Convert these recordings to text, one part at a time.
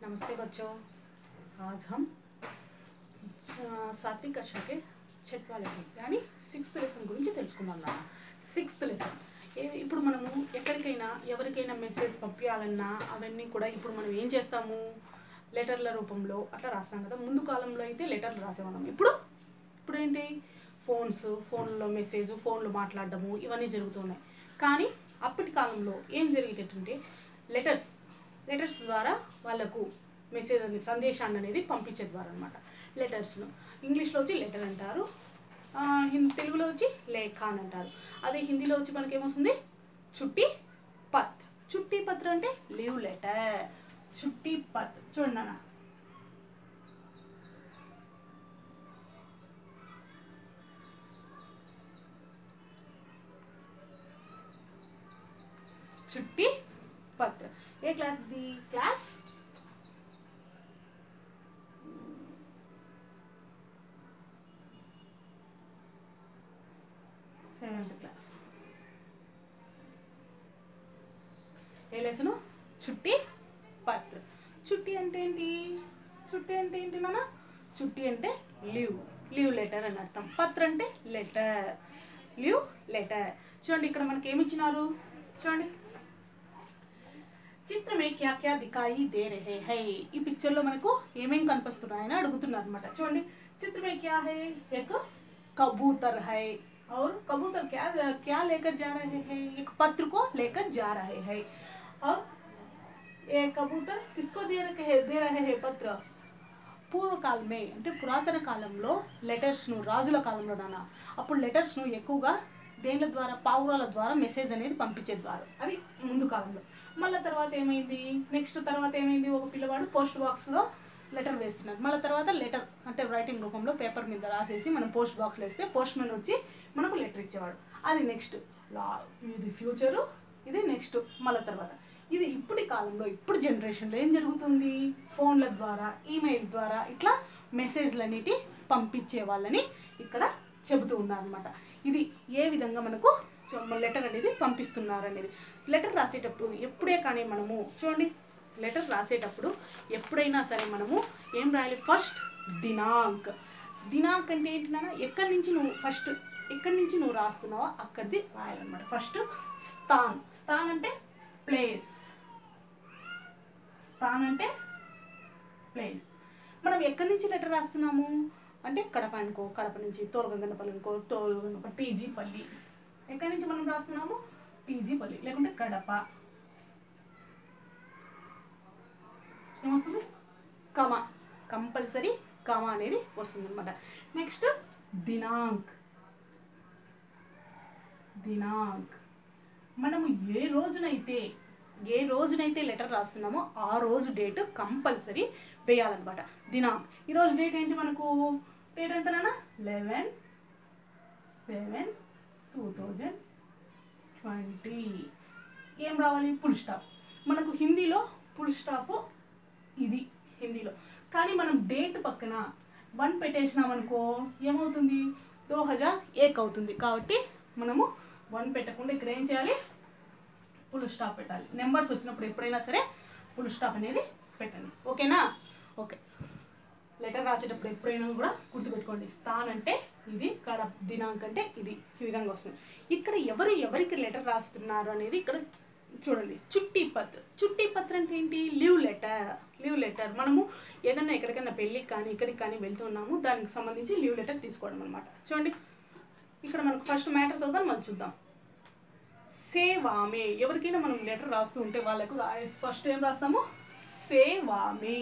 नमस्ते बच्चों आज हम च- सातवीं कक्षा के చెట్ వాలజీ కానీ సిక్స్త్ లెసన్ గురించి తెలుసుకుందాం నాన్న సిక్స్త్ లెసన్ ఇప్పుడు మనము ఎక్కడికైనా ఎవరికైనా మెసేజ్ పంపించాలన్నా అవన్నీ కూడా ఇప్పుడు మనం ఏం చేస్తాము లెటర్ల రూపంలో అట్లా రాస్తాం కదా ముందు కాలంలో అయితే లెటర్లు రాసేవాళ్ళం ఇప్పుడు ఇప్పుడు ఏంటి ఫోన్స్ ఫోన్లో మెసేజ్ ఫోన్లో మాట్లాడడము ఇవన్నీ జరుగుతున్నాయి కానీ అప్పటి కాలంలో ఏం జరిగేటంటే లెటర్స్ లెటర్స్ ద్వారా వాళ్ళకు మెసేజ్ అని సందేశాన్ని అనేది పంపించే ద్వారా అనమాట లెటర్స్ను ఇంగ్లీష్లో వచ్చి లెటర్ అంటారు ఆ, హిందీ తెలుగులో వచ్చి లేఖ అని అంటారు అదే హిందీలో వచ్చి మనకి ఏమొస్తుంది చుట్టి పత్ చుట్టి పత్ర అంటే లీవ్ లెటర్ చుట్టి పత్ చూడండి నాన్న చుట్టి పత్ర ఏ class the class seventh class ఏ లెసను చుట్టి పత్ర చుట్టి అంటే ఏంటి చుట్టి అంటే ఏంటి నాన్న చుట్టి అంటే లీవ్ లీవ్ లెటర్ అని అర్థం పత్ర అంటే లెటర్ లీవ్ లెటర్ చూడండి ఇక్కడ మనకి ఏమి ఇచ్చినారు చూడండి చిత్రమే క్యా క్యా దికాయి దే రహే హై ఈ పిక్చర్ లో మనకు ఏమేం కనిపిస్తున్నాయని అడుగుతున్నారు అనమాట చూడండి చిత్రమే క్యా హై एक कबूतर है और कबूतर क्या क्या लेकर जा रहे हैं एक पत्र को लेकर जा रहे हैं और ये कबूतर किसको दे रहे हैं दे रहे हैं पत्र పూర్వకాలమే అంటే పురాతన కాలంలో లెటర్స్ను రాజుల కాలంలో నాన్న అప్పుడు లెటర్స్ను ఎక్కువగా దేనిల ద్వారా పావురాల ద్వారా మెసేజ్ అనేది పంపించే ద్వారా అది ముందు కాలంలో మళ్ళీ తర్వాత ఏమైంది నెక్స్ట్ తర్వాత ఏమైంది ఒక పిల్లవాడు పోస్ట్ బాక్స్లో లెటర్ వేస్తున్నారు మళ్ళీ తర్వాత లెటర్ అంటే రైటింగ్ రూపంలో పేపర్ మీద రాసేసి మనం పోస్ట్ బాక్స్లో వేస్తే పోస్ట్ మ్యాన్ వచ్చి మనకు లెటర్ ఇచ్చేవాడు అది నెక్స్ట్ లా ఇది ఫ్యూచరు ఇది నెక్స్ట్ మళ్ళీ తర్వాత ఇది ఇప్పటి కాలంలో ఇప్పుడు జనరేషన్లో ఏం జరుగుతుంది ఫోన్ల ద్వారా ఈమెయిల్ ద్వారా ఇట్లా మెసేజ్లు అనేటి పంపించే వాళ్ళని ఇక్కడ చెబుతూ ఉన్నారనమాట ఇది ఏ విధంగా మనకు లెటర్ అనేది పంపిస్తున్నారు అనేది లెటర్ రాసేటప్పుడు ఎప్పుడే కానీ మనము చూడండి లెటర్ రాసేటప్పుడు ఎప్పుడైనా సరే మనము ఏం రాయాలి ఫస్ట్ దినాంక్ దినాంక్ అంటే ఏంటి నాన్న ఎక్కడి నుంచి నువ్వు ఫస్ట్ ఎక్కడి నుంచి నువ్వు రాస్తున్నావో అక్కడిది రాయాలన్నమాట ఫస్ట్ స్థాన్ స్థాన్ అంటే ప్లేస్ స్థాన్ అంటే ప్లేస్ మనం ఎక్కడి నుంచి లెటర్ రాస్తున్నాము అంటే కడప అనుకో కడప నుంచి తోలగంగనపల్లి అనుకో తోలగంగనపల్లి టీజీపల్లి ఎక్కడి నుంచి మనం రాస్తున్నాము టీజీపల్లి లేకుంటే కడప ఏమొస్తుంది కమ కంపల్సరీ కమ అనేది వస్తుంది అనమాట నెక్స్ట్ దినాంక్ దినాంక్ మనము ఏ రోజునైతే ఏ రోజునైతే లెటర్ రాస్తున్నామో ఆ రోజు డేట్ కంపల్సరీ వేయాలన్నమాట దినాంక్ ఈరోజు డేట్ ఏంటి మనకు డేట్ ఎంత నాన్న eleven seven two thousand twenty ఏం రావాలి ఫుల్ స్టాప్ మనకు హిందీలో ఫుల్ స్టాప్ ఇది హిందీలో కానీ మనం డేట్ పక్కన వన్ పెట్టేసినామనుకో ఏమవుతుంది దో హజార్ ఏక్ అవుతుంది కాబట్టి మనము వన్ పెట్టకుండా ఇక్కడ ఏం చేయాలి ఫుల్ స్టాప్ పెట్టాలి నెంబర్స్ వచ్చినప్పుడు ఎప్పుడైనా సరే ఫుల్ స్టాప్ అనేది పెట్టండి ఓకేనా ఓకే లెటర్ రాసేటప్పుడు ఎప్పుడైనా కూడా గుర్తుపెట్టుకోండి స్థాన్ అంటే ఇది కడ దినాంక్ అంటే ఇది ఈ విధంగా వస్తుంది ఇక్కడ ఎవరు ఎవరికి లెటర్ రాస్తున్నారు అనేది ఇక్కడ చూడండి చుట్టి పత్ర చుట్టి పత్ర అంటే ఏంటి లీవ్ లెటర్ లీవ్ లెటర్ మనము ఏదైనా ఎక్కడికైనా పెళ్ళికి కానీ ఇక్కడికి కానీ వెళ్తున్నాము దానికి సంబంధించి లీవ్ లెటర్ తీసుకోవడం అనమాట చూడండి ఇక్కడ మనకు ఫస్ట్ మ్యాటర్ చదువుదాం మనం చూద్దాం సేవామే ఎవరికైనా మనం లెటర్ రాస్తూ ఉంటే వాళ్ళకు ఫస్ట్ ఏం రాస్తాము సేవామే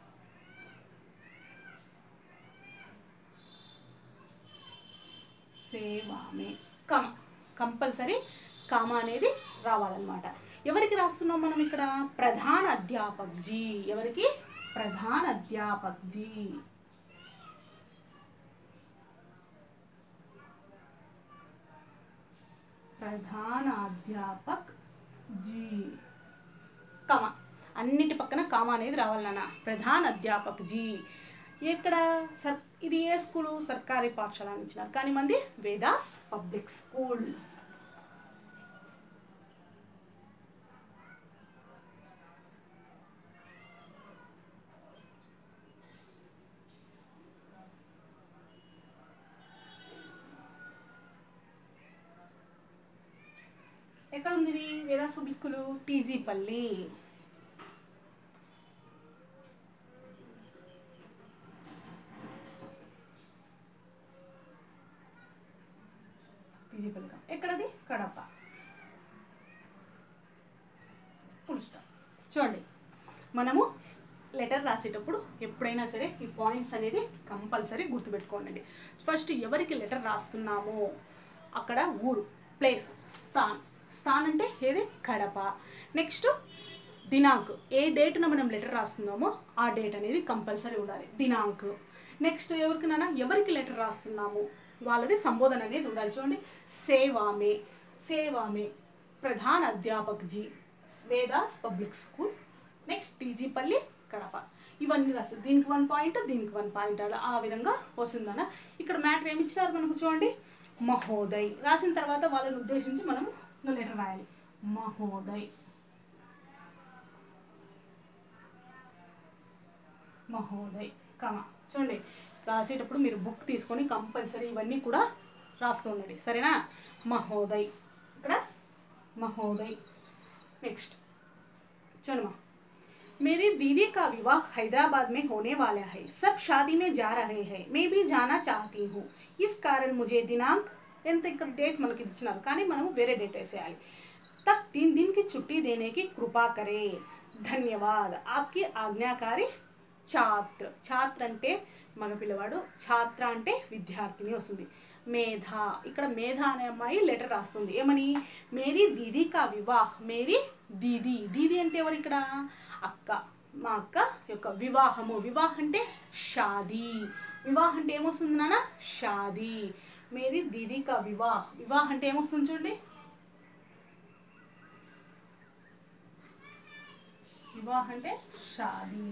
సేవామే కమ కంపల్సరీ కామ అనేది రావాలన్నమాట ఎవరికి రాస్తున్నాం మనం ఇక్కడ ప్రధాన అధ్యాపక్ జీ ఎవరికి ప్రధాన అధ్యాపక్ జీ ప్రధాన అధ్యాపక్ జీ కమ అన్నిటి పక్కన కామ అనేది రావాలన్న ప్రధాన అధ్యాపక్ జీ ఇక్కడ సర్ ఇది ఏ స్కూలు సర్కారీ పాఠశాల అని ఇచ్చినారు కానీ మంది వేదాస్ పబ్లిక్ స్కూల్ ఉంది ఇది వేదాస్ పబ్లిక్ స్కూల్ టీజీపల్లి టీజీపల్లి కాదు. ఎక్కడది కడప ఫుల్ స్టాప్ చూడండి మనము లెటర్ రాసేటప్పుడు ఎప్పుడైనా సరే ఈ పాయింట్స్ అనేది కంపల్సరీ గుర్తుపెట్టుకోండి ఫస్ట్ ఎవరికి లెటర్ రాస్తున్నామో అక్కడ ఊరు ప్లేస్ స్థాన్ స్థాన్ అంటే ఏది కడప నెక్స్ట్ దినాంక్ ఏ డేట్న మనం లెటర్ రాస్తున్నామో ఆ డేట్ అనేది కంపల్సరీ ఉండాలి దినాంక్ నెక్స్ట్ ఎవరికైనా ఎవరికి లెటర్ రాస్తున్నాము వాళ్ళది సంబోధన అనేది ఉండాలి చూడండి సేవామే సేవామే ప్రధాన అధ్యాపక్ ji Vedas public school next Tgpalli Kadapa ఇవన్నీ రాస్తారు దీనికి వన్ పాయింట్ దీనికి వన్ పాయింట్ అలా ఆ విధంగా వస్తుందన్న ఇక్కడ మ్యాటర్ ఏమి ఇచ్చినారు మనకు చూడండి మహోదయ్ రాసిన తర్వాత వాళ్ళని ఉద్దేశించి మనం లెటర్ రాయాలి మహోదయ్ మహోదయ్ కమ చూడండి రాసేటప్పుడు మీరు బుక్ తీసుకొని కంపల్సరీ ఇవన్నీ కూడా రాస్తూ ఉండండి సరేనా మహోదయ్ ఇక్కడ మహోదయ్ నెక్స్ట్ चलो मेरी दीदी का विवाह हैदराबाद में होने वाला है सब शादी में जा रहे हैं मैं भी जाना चाहती हूँ इस कारण मुझे दिनांक ఎంత ఇక్కడ డేట్ మనకి ఇచ్చినారు కానీ మనం వేరే డేట్ వేసేయాలి तब तीन दिन की छुट्टी देने की कृपा करे ధన్యవాద్ ఆప్కి ఆజ్ఞాకారి ఛాత్ర ఛాత్ర అంటే మగ పిల్లవాడు ఛాత్ర అంటే విద్యార్థిని వస్తుంది మేధ ఇక్కడ మేధ అనే అమ్మాయి లెటర్ రాస్తుంది ఏమని మేరీ దీదీ కా వివాహ్ మేరీ దీదీ దీదీ అంటే ఎవరు ఇక్కడ అక్క మా అక్క యొక్క వివాహము వివాహ అంటే షాదీ వివాహ అంటే ఏమొస్తుంది నాన్న షాదీ మేరీ దీదీ కా వివాహ్ వివాహ అంటే ఏమొస్తుంది చూడండి వివాహ అంటే షాదీ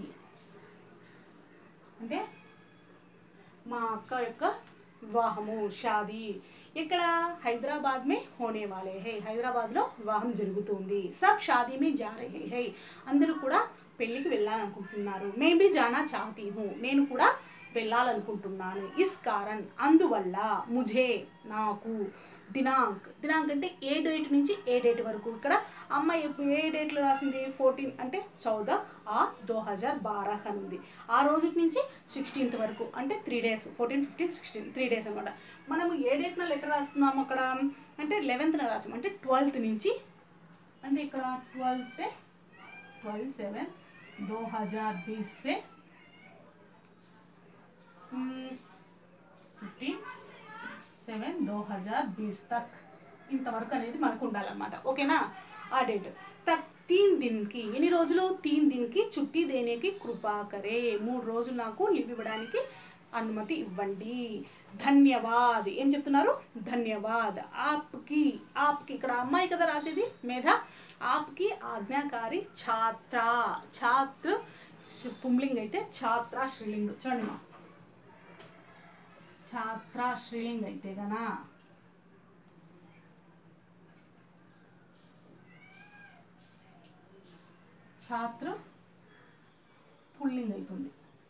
అంటే మా అక్క యొక్క వివాహము షాదీ ఇక్కడ హైదరాబాద్ మే హోనే వాలే హై హైదరాబాద్లో వివాహం జరుగుతుంది సబ్ షాదీ మే జా రహే హై అందరూ కూడా పెళ్ళికి వెళ్ళాలనుకుంటున్నారు మే బి జానా చాహతీ హూ నేను కూడా వెళ్ళాలనుకుంటున్నాను ఇస్ కారణ్ అందువల్ల ముఝే నాకు దినాంక్ దినాంక్ అంటే ఏ డేట్ నుంచి ఏ డేట్ వరకు ఇక్కడ అమ్మాయి ఎప్పుడు ఏ డేట్లో రాసింది ఫోర్టీన్ అంటే చౌద ఆ దో హజార్ బారాహ్ అని ఉంది ఆ రోజు నుంచి సిక్స్టీన్త్ వరకు అంటే three days fourteen fifteen sixteen three days అనమాట మనము ఏ డేట్న లెటర్ రాస్తున్నాము అక్కడ అంటే లెవెన్త్న రాసాం అంటే ట్వెల్త్ నుంచి అంటే ఇక్కడ ట్వెల్వ్ సే ట్వెల్వ్ సెవెన్ దో హజార్ బీస్ సే ఫిఫ్టీన్ సెవెన్ దో హజార్ బీస్ తక్ ఇంతవరకు అనేది మనకు ఉండాలన్నమాట ఓకేనా ఆ డేట్ తక్ తీన్ దిన్కి ఎన్ని రోజులు తీన్ దిన్కి చుట్టి దేనేకి కృపా కరే మూడు రోజులు నాకు లీవ్ ఇవ్వడానికి అనుమతి ఇవ్వండి ధన్యవాద్ ఏం చెప్తున్నారు ధన్యవాద్ ఆప్కి ఆప్కి ఇక్కడ అమ్మాయి కదా రాసేది మేధ ఆప్కి ఆజ్ఞాకారి ఛాత్ర ఛాత్ర పుంలింగ్ అయితే ఛాత్ర శ్రీలింగ్ చూడండి మా ఛాత్ర శ్రీలింగ్ అయితే గనా ఛాత్ర పుల్లింగ్ అవుతుంది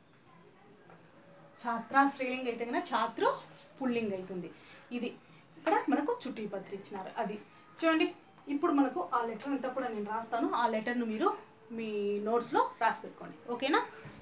ఛాత్ర స్త్రీలింగ్ అయితే కనుక ఛాత్ర పుల్లింగ్ అవుతుంది ఇది ఇక్కడ మనకు చుట్టి పత్రి ఇచ్చినారు అది చూడండి ఇప్పుడు మనకు ఆ లెటర్ అంతా కూడా నేను రాస్తాను ఆ లెటర్ను మీరు మీ నోట్స్లో రాసి పెట్టుకోండి ఓకేనా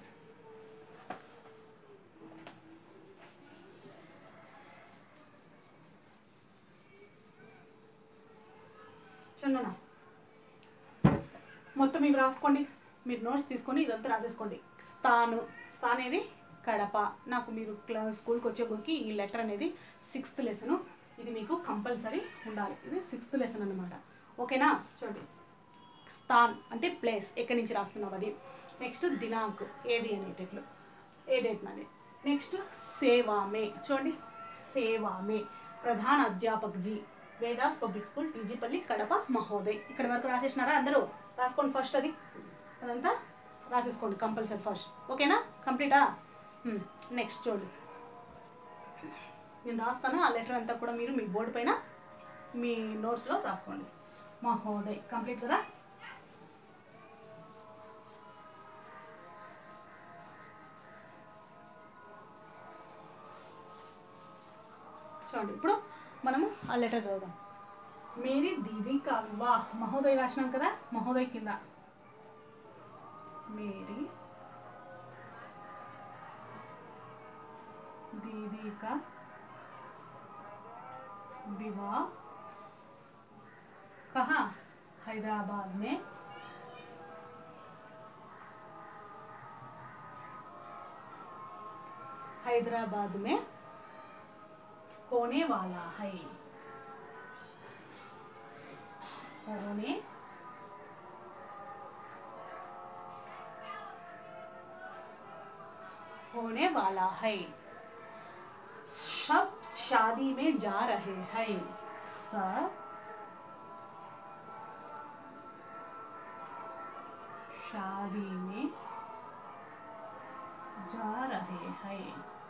చూడనా మొత్తం ఇవి రాసుకోండి మీరు నోట్స్ తీసుకొని ఇదంతా రాసేసుకోండి స్థాను స్థాన్ అనేది కడప నాకు మీరు క్లా స్కూల్కి వచ్చే కొరికి ఈ లెటర్ అనేది సిక్స్త్ లెసన్ ఇది మీకు కంపల్సరీ ఉండాలి ఇది సిక్స్త్ లెసన్ అనమాట ఓకేనా చూడండి స్థాన్ అంటే ప్లేస్ ఎక్కడి నుంచి రాస్తున్నావు అది నెక్స్ట్ దినాంక్ ఏది అనేటట్లు ఏ డేట్ నాది నెక్స్ట్ సేవామే చూడండి సేవామే ప్రధాన అధ్యాపక్ జీ వేదాస్ పబ్లిక్ స్కూల్ టీజీపల్లి కడప మహోదయ్ ఇక్కడ వరకు రాసేసినారా అందరూ రాసుకోండి ఫస్ట్ అది అదంతా రాసేసుకోండి కంపల్సరీ ఫస్ట్ ఓకేనా కంప్లీటా నెక్స్ట్ చూడు నేను రాస్తాను ఆ లెటర్ అంతా కూడా మీరు మీ బోర్డు పైన మీ నోట్స్లో రాసుకోండి మహోదయ్ కంప్లీట్ కదా చూడండి ఇప్పుడు మనము ఆ లెటర్ చదువుదాం మేరీ దీది కా వివాహ్ మహోదయ్ రాసినాం కదా మహోదయ్ కింద మేరీ दीदी का विवाह कहाँ हैदराबाद में हैदराबाद में होने वाला है होने होने वाला है सब शादी में जा रहे हैं सब शादी में जा रहे हैं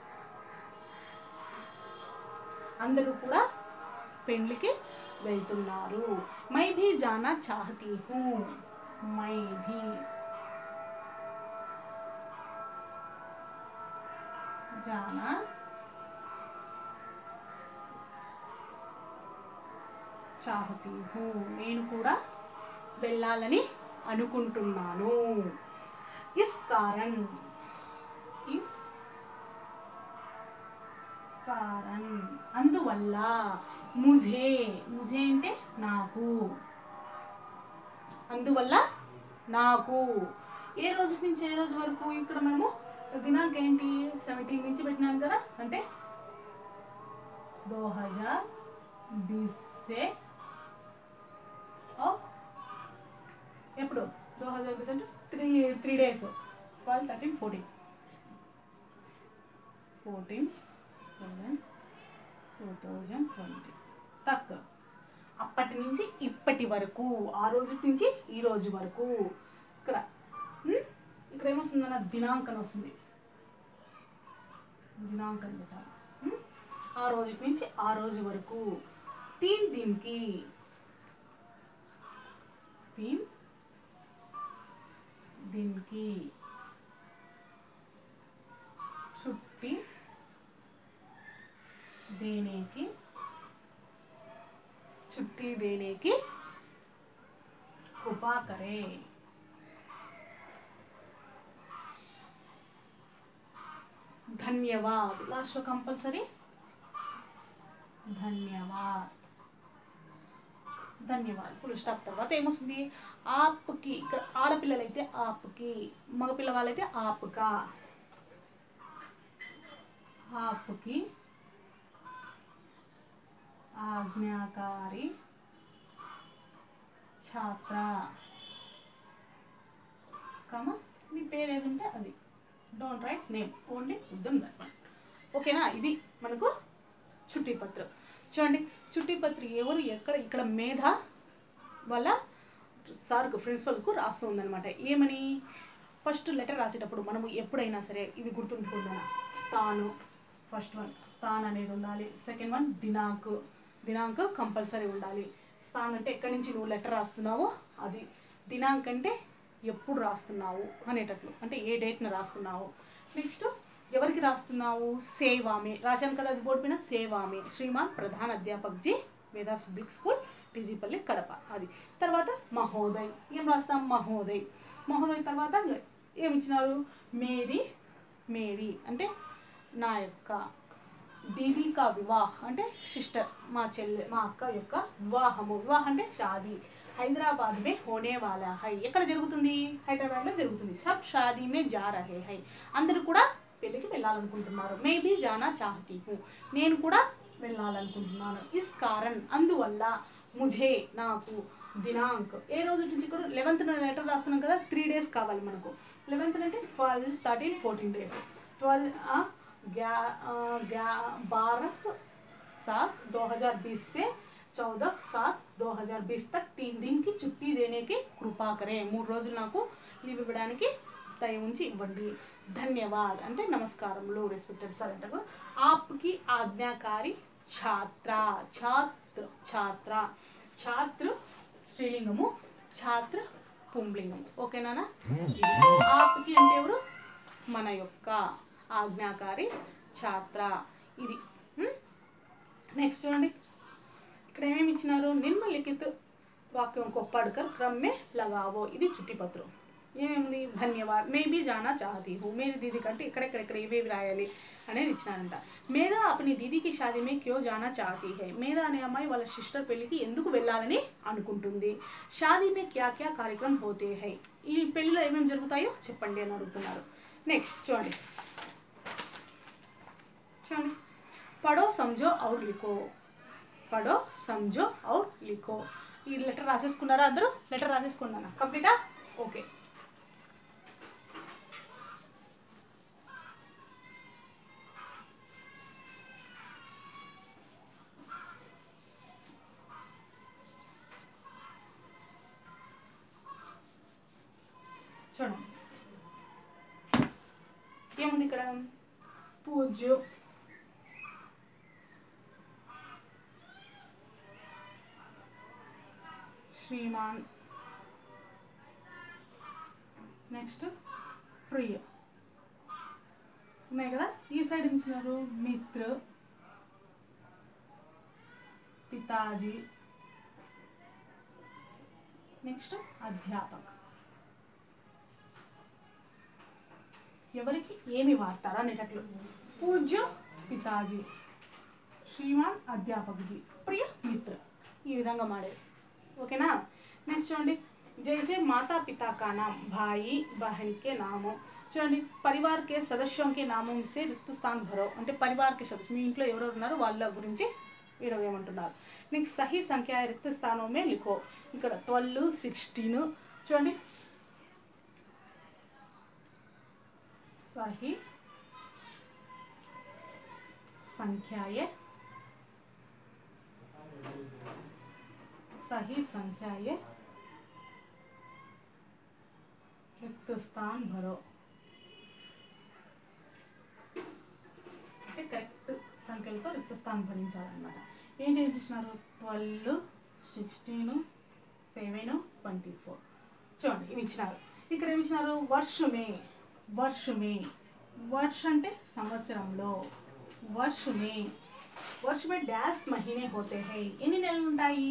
అందరూ కూడా పెళ్లికి వెళ్తున్నారు మై భీ జానా చాహతీ హూ మై భీ జానా చాహతీ హూ నేను కూడా వెళ్ళాలని అనుకుంటున్నాను ఇస్ కారణ్ ఇస్ కారణ్ అందువల్ల ముझे ముझे అంటే నాకు అందువల్ల నాకు ఏ రోజు నుంచి ఏ రోజు వరకు ఇక్కడ మనము దినాంక ఏంటి సెవెంటీన్ నుంచి పెట్టినాం కదా అంటే దో హజార్ बीस से और ఎప్పుడు దో హజార్ బీస్ అంటే three three days twelve thirteen fourteen fourteen seven two thousand twenty తక్ అప్పటి నుంచి ఇప్పటి వరకు ఆ రోజు నుంచి ఈ రోజు వరకు ఇక్కడ ఉమ్, ఇక్కడ ఏమొస్తుంది అన్న దినాంకం వస్తుంది దినాంకం పెట్టాలి ఉమ్, ఆ రోజు నుంచి ఆ రోజు వరకు తీన్ దిన్కి తీన్ దిన్కి छुट्टी देने की छुट्टी देने की कृपा करें धन्यवाद लास्ट कंपल्सरी धन्यवाद ధన్యవాద్ ఫుల్ స్టాప్ తర్వాత ఏమొస్తుంది ఆప్కి ఇక్కడ ఆడపిల్లలైతే ఆప్కి మగపిల్ల వాళ్ళైతే ఆప్కా ఆప్కి ఆజ్ఞాకారి ఛాత్ర కమ మీ పేరు ఏది ఉంటే అది డోంట్ రైట్ నేమ్ ఓన్లీ ఉద్దం దర్పణ్ ఓకేనా ఇది మనకు చుట్టి పత్రం చూడండి చుట్టి పత్రి ఎవరు ఎక్కడ ఇక్కడ మేధ వాళ్ళ సార్కు ప్రిన్సిపల్కు రాస్తుందన్నమాట ఏమని ఫస్ట్ లెటర్ రాసేటప్పుడు మనము ఎప్పుడైనా సరే ఇవి గుర్తుంచుకుందాం స్థాను ఫస్ట్ వన్ స్థాన్ అనేది ఉండాలి సెకండ్ వన్ దినాంక్ దినాంక్ కంపల్సరీ ఉండాలి స్థాన్ అంటే ఎక్కడి నుంచి నువ్వు లెటర్ రాస్తున్నావో అది దినాంక్ అంటే ఎప్పుడు రాస్తున్నావు అనేటట్లు అంటే ఏ డేట్న రాస్తున్నావు నెక్స్ట్ ఎవరికి రాస్తున్నావు సేవామే రాశాను కదా అది బోర్డు పైన సేవామే శ్రీమాన్ ప్రధాన అధ్యాపక్ జీ వేదాస్ పబ్లిక్ స్కూల్ టీజీపల్లి కడప అది తర్వాత మహోదయ్ ఏం రాస్తాం మహోదయ్ మహోదయ్ తర్వాత ఏమి ఇచ్చినారు మేరీ మేరీ అంటే నా యొక్క దీది కా వివాహ్ అంటే సిస్టర్ మా చెల్లె మా అక్క యొక్క వివాహము వివాహం అంటే షాదీ హైదరాబాద్ మే హోనే వాలా హై ఎక్కడ జరుగుతుంది హైదరాబాద్లో జరుగుతుంది సబ్ షాదీ మే జా రహే హై అందరూ కూడా పెళ్ళికి వెళ్ళాలనుకుంటున్నారు మేబీ జానా చాహతీ హూ నేను కూడా వెళ్ళాలనుకుంటున్నాను ఇస్ కారణ్ అందువల్ల ముఝే నాకు దినాంక్ ఏ రోజు నుంచి కూడా లెవెన్త్ లెటర్ రాస్తున్నాం కదా త్రీ డేస్ కావాలి మనకు లెవెన్త్ అంటే twelve thirteen fourteen days twelve ग्या ग्या बारह सात दो हजार बीस से चौदह सात दो हजार बीस तक तीन दिन की छुट्टी देने की కృపా కరే మూడు రోజులు నాకు లీవ్ ఇవ్వడానికి దయ ఉంచి ఇవ్వండి ధన్యవాద్ అంటే నమస్కారములు రెస్పెక్టెడ్ సార్ అంటారు ఆప్కి ఆజ్ఞాకారి ఛాత్ర ఛాత్ర ఛాత్ర ఛాత్ర స్త్రీలింగము ఛాత్ర పుంలింగము ఓకేనా ఆప్కి అంటే ఎవరు మన యొక్క ఆజ్ఞాకారి ఛాత్ర ఇది నెక్స్ట్ చూడండి ఇక్కడ ఏమేమి ఇచ్చినారు నిమ్నలిఖిత్ వాక్యం को पढ़कर क्रम में लगावो ఇది చుట్టి పత్రం ఏమేమిది ధన్యవాద్ మే బీ జానా చాహతీ హూ మేరీ దీది కంటే ఇక్కడెక్కడెక్కడ ఇవేవి రాయాలి అనేది ఇచ్చినారంట మేధా అపని దీదీకి షాదీ మే క్యో జానా చాహతీ హై మేధా అనే అమ్మాయి వాళ్ళ సిస్టర్ పెళ్ళికి ఎందుకు వెళ్ళాలని అనుకుంటుంది షాదీ మే క్యా క్యా కార్యక్రమం హోతే హై ఈ పెళ్ళిలో ఏమేమి జరుగుతాయో చెప్పండి అని అడుగుతున్నారు నెక్స్ట్ చూడండి చూడండి పడో సమझो और लिखो పడో సమझो और लिखो ఈ లెటర్ రాసేసుకున్నారా అందరూ లెటర్ రాసేసుకున్నానా కంప్లీటా ఓకే చూడండి ఏముంది ఇక్కడ పూజ్యు శ్రీమాన్ నెక్స్ట్ ప్రియ ఉన్నాయి కదా ఈ సైడ్ ఇచ్చినారు మిత్ర పితాజీ నెక్స్ట్ అధ్యాపక్ ఎవరికి ఏమి వాడతారు అనేటట్లు పూజ్య పితాజీ శ్రీమాన్ అధ్యాపక్జీ ప్రియ మిత్ర ఈ విధంగా మాడేది ఓకేనా నెక్స్ట్ చూడండి जैसे माता पिता का नाम भाई बहन के नामों చూడండి పరివార్ కే సదస్యం కే నామం సే రిక్త స్థాన్ భరో అంటే పరివార్ కే సదస్సు మీ ఇంట్లో ఎవరెవరు ఉన్నారో వాళ్ళ గురించి ఇక్కడ ఏమంటున్నారు నెక్స్ట్ సహీ సంఖ్య రిక్త స్థానమే లిఖో ఇక్కడ ట్వెల్వ్ సిక్స్టీన్ చూడండి सही संख्याएं सही संख्याएं रिक्त स्थान भरो అంటే కరెక్ట్ సంఖ్యలతో రిక్త స్థానం భరించాలన్నమాట ఏంటి ఇచ్చినారు twelve sixteen seven twenty four చూడండి ఇవి ఇచ్చినారు ఇక్కడ ఏమి ఇచ్చినారు వర్షమే వర్షమే వర్ష అంటే సంవత్సరంలో వర్షమే వర్షమే డాష్ మహీనే హోతే హై ఎన్ని నెలలు ఉంటాయి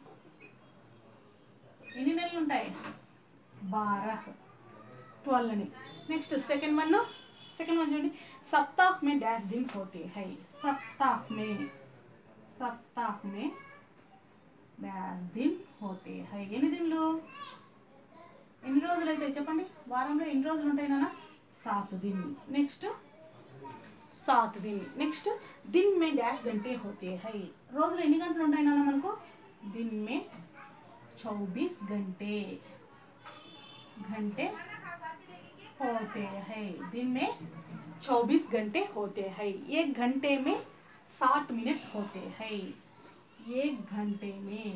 ఎన్ని నెలలు ఉంటాయి బారహ్ ట్వెల్వ్ అని next second one second one చూడండి సప్తాహ్ మే డాష్ దిన్ హోతే హై సప్తాహ్ మే సప్తాహ్ మే డాష్ దిన్ హోతే హై ఎన్ని దిన్లు ఎన్ని రోజులు అయితే చెప్పండి వారంలో ఎన్ని రోజులు ఉంటాయి నాన్న సాత్ దిన్ నెక్స్ట్ సాత్ దిన్ నెక్స్ట్ దిన్ మే డాష్ గంటే హోతే హై రోజులు ఎన్ని గంటలు ఉంటాయి నాన్న మనకు దిన్ మే చౌబీస్ గంటే घंटे होते हैं दिन में चौबीस घंटे होते हैं एक घंटे में साठ मिनट होते हैं एक घंटे में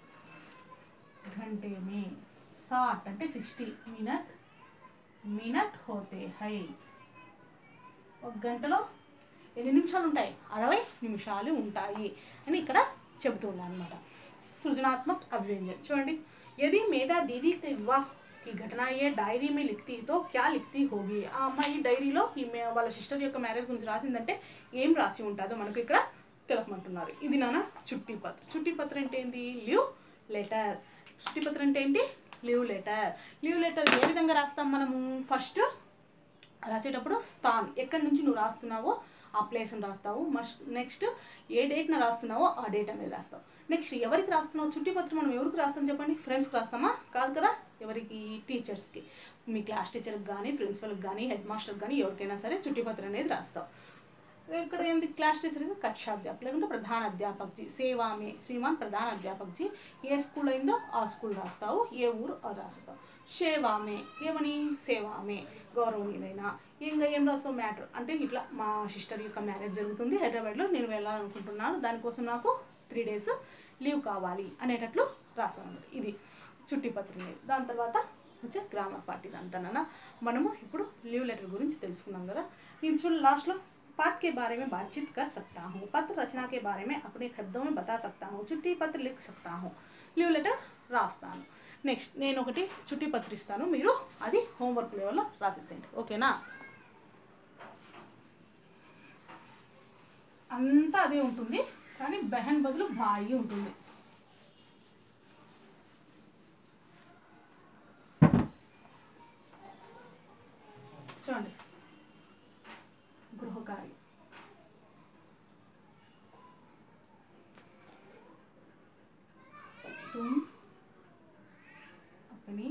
घंटे में साठ అంటే సిక్స్టీ మినట్ మినట్ హోతే హై ఒక గంటలో ఎన్ని నిమిషాలు ఉంటాయి అరవై నిమిషాలు ఉంటాయి అని ఇక్కడ చెబుతున్నాను అనమాట సృజనాత్మक अभिव्यंजन చూడండి यदि मेधा दीदी के विवाह की घटना ये डायरी में लिखती तो क्या लिखती होगी ఆ అమ్మాయి డైరీలో ఈ మే- వాళ్ళ సిస్టర్ యొక్క మ్యారేజ్ గురించి రాసిందంటే ఏం రాసి ఉంటుందో మనకు ఇక్కడ తెలపమంటున్నారు ఇది నాన్న చుట్టి పత్ర చుట్టి పత్ర అంటే ఏంటి లివ్ లెటర్ చుట్టి పత్ర అంటే ఏంటి లివ్ లెటర్ లివ్ లెటర్ ఏ విధంగా రాస్తాం మనము ఫస్ట్ రాసేటప్పుడు స్థాన్ ఎక్కడి నుంచి నువ్వు రాస్తున్నావో ఆ ప్లేస్ని రాస్తావు మస్ట్ నెక్స్ట్ ఏ డేట్న రాస్తున్నావో ఆ డేట్ అనేది రాస్తావు నెక్స్ట్ ఎవరికి రాస్తున్నావు చుట్టి పత్రం మనం ఎవరికి రాస్తాం చెప్పండి ఫ్రెండ్స్కి రాస్తామా కాదు కదా ఎవరికి టీచర్స్కి మీ క్లాస్ టీచర్కి కానీ ప్రిన్సిపల్కి కానీ హెడ్ మాస్టర్కి కానీ ఎవరికైనా సరే చుట్టి పత్రం అనేది రాస్తావు ఇక్కడ ఏంటి క్లాస్ టీచర్ అయితే కక్షాధ్యాపక్ లేకుంటే ప్రధాన అధ్యాపక్ జీ సేవామే శ్రీమాన్ ప్రధాన అధ్యాపక్ జీ ఏ స్కూల్ అయిందో ఆ స్కూల్ రాస్తావు ఏ ఊరు అది రాస్తావు సేవామే ఏమని సేవామే గౌరవనీయులైన ఇంకా ఏం రాస్తావు మ్యాటర్ అంటే ఇట్లా మా సిస్టర్ యొక్క మ్యారేజ్ జరుగుతుంది హైదరాబాద్లో నేను వెళ్ళాలనుకుంటున్నాను దానికోసం నాకు త్రీ డేస్ లీవ్ కావాలి అనేటట్లు రాస్తాను అన్నమాట. ఇది చుట్టి పత్రిక అనేది. దాని తర్వాత వచ్చే గ్రామర్ పార్టీ అంతా మనము ఇప్పుడు లీవ్ లెటర్ గురించి తెలుసుకున్నాం కదా నేను చూడ లాస్ట్లో पाठ के बारे में बातचीत कर सकता हूँ पत्र रचना के बारे में अपने शब्दों में बता सकता हूँ చుట్టి పత్ర లిఖ सकता हूँ లీవ్ లెటర్ రాస్తాను నెక్స్ట్ నేను ఒకటి చుట్టి పత్ర ఇస్తాను మీరు అది హోంవర్క్ లెవెల్లో రాసేసేయండి ఓకేనా అంతా అదే ఉంటుంది కానీ బెహన్ బదులు బాయి ఉంటుంది చూడండి గృహ కార్యం तुम अपनी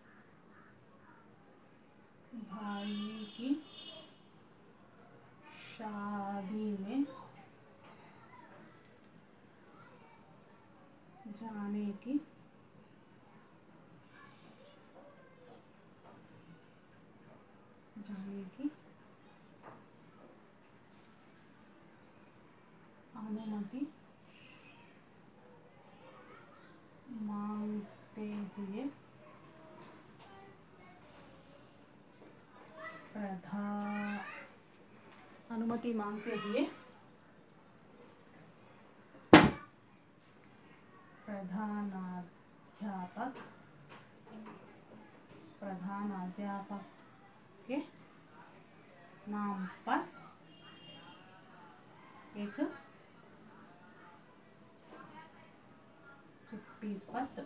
भाई की शादी में जाने की जाने की अनुमति मांगते हुए प्रधान अनुमति मांगते हुए प्रधानाध्यापक प्रधानाध्यापक के नाम पर एक चिट्ठी पत्र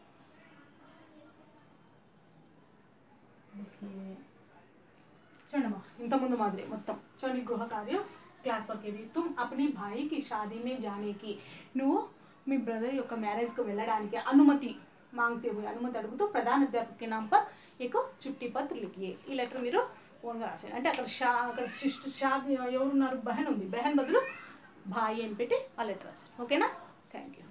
लिखिए చూడమ్మా ఇంతకుముందు మాదిరి మొత్తం చూడండి గృహ కార్యం క్లాస్ వర్క్ ఇది తుమ్ అప్ని భాయికి షాదీ మే జానేకి నువ్వు మీ బ్రదర్ యొక్క మ్యారేజ్కి వెళ్ళడానికి అనుమతి మాంగతే హుए అనుమతి అడుగుతూ ప్రధాన అధ్యాపక నామ్ పర్ ఏకో చుట్టి పత్ర లిఖియే ఈ లెటర్ మీరు ఓన్గా రాసేయండి అంటే అక్కడ షా అక్కడ శిష్టు షాదీ ఎవరున్నారు బెహన్ ఉంది బెహన్ బదులు భాయి అని పెట్టి ఆ లెటర్ రాశారు ఓకేనా థ్యాంక్ యూ